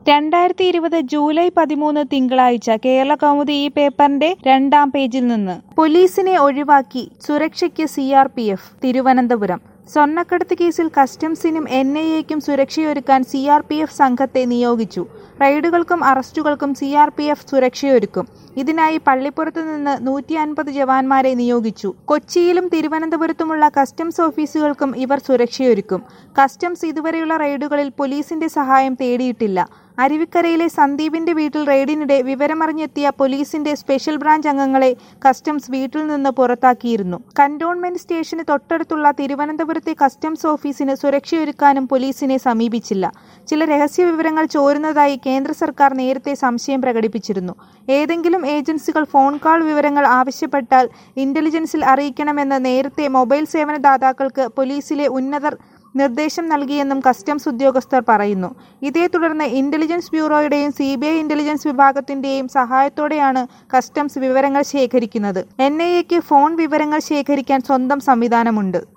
രണ്ടായിരത്തി ഇരുപത് ജൂലൈ പതിമൂന്ന് തിങ്കളാഴ്ച കേരള കൗമുദി ഈ പേപ്പറിന്റെ രണ്ടാം പേജിൽ നിന്ന് പോലീസിനെ ഒഴിവാക്കി സുരക്ഷയ്ക്ക് C R P F Thiruvananthapuram സ്വർണ്ണക്കടത്ത് കേസിൽ കസ്റ്റംസിനും എൻ ഐ എക്കും സുരക്ഷയൊരുക്കാൻ സി ആർ പി എഫ് സംഘത്തെ നിയോഗിച്ചു റെയ്ഡുകൾക്കും അറസ്റ്റുകൾക്കും സി ആർ പി എഫ് സുരക്ഷയൊരുക്കും ഇതിനായി പള്ളിപ്പുറത്ത് നിന്ന് നൂറ്റി അൻപത് ജവാന്മാരെ നിയോഗിച്ചു കൊച്ചിയിലും തിരുവനന്തപുരത്തുമുള്ള കസ്റ്റംസ് ഓഫീസുകൾക്കും ഇവർ സുരക്ഷയൊരുക്കും കസ്റ്റംസ് ഇതുവരെയുള്ള റെയ്ഡുകളിൽ പോലീസിന്റെ സഹായം തേടിയിട്ടില്ല അരുവിക്കരയിലെ സന്ദീപിന്റെ വീട്ടിൽ റെയ്ഡിനിടെ വിവരമറിഞ്ഞെത്തിയ പോലീസിന്റെ സ്പെഷ്യൽ ബ്രാഞ്ച് അംഗങ്ങളെ കസ്റ്റംസ് വീട്ടിൽ നിന്ന് പുറത്താക്കിയിരുന്നു കന്റോൺമെന്റ് സ്റ്റേഷന് തൊട്ടടുത്തുള്ള തിരുവനന്തപുരത്തെ കസ്റ്റംസ് ഓഫീസിന് സുരക്ഷയൊരുക്കാനും പോലീസിനെ സമീപിച്ചില്ല ചില രഹസ്യ വിവരങ്ങൾ ചോരുന്നതായി കേന്ദ്ര സർക്കാർ നേരത്തെ സംശയം പ്രകടിപ്പിച്ചിരുന്നു ഏതെങ്കിലും ഏജൻസികൾ ഫോൺ കോൾ വിവരങ്ങൾ ആവശ്യപ്പെട്ടാൽ ഇന്റലിജൻസിൽ അറിയിക്കണമെന്ന് നേരത്തെ മൊബൈൽ സേവനദാതാക്കൾക്ക് പോലീസിലെ ഉന്നതർ നിർദ്ദേശം നൽകിയെന്നും കസ്റ്റംസ് ഉദ്യോഗസ്ഥർ പറയുന്നു ഇതേ തുടർന്ന് ഇന്റലിജൻസ് ബ്യൂറോയുടെയും സി ബി ഐ ഇന്റലിജൻസ് വിഭാഗത്തിന്റെയും സഹായത്തോടെയാണ് കസ്റ്റംസ് വിവരങ്ങൾ ശേഖരിക്കുന്നത് എൻ ഐ എക്ക് ഫോൺ വിവരങ്ങൾ ശേഖരിക്കാൻ സ്വന്തം സംവിധാനമുണ്ട്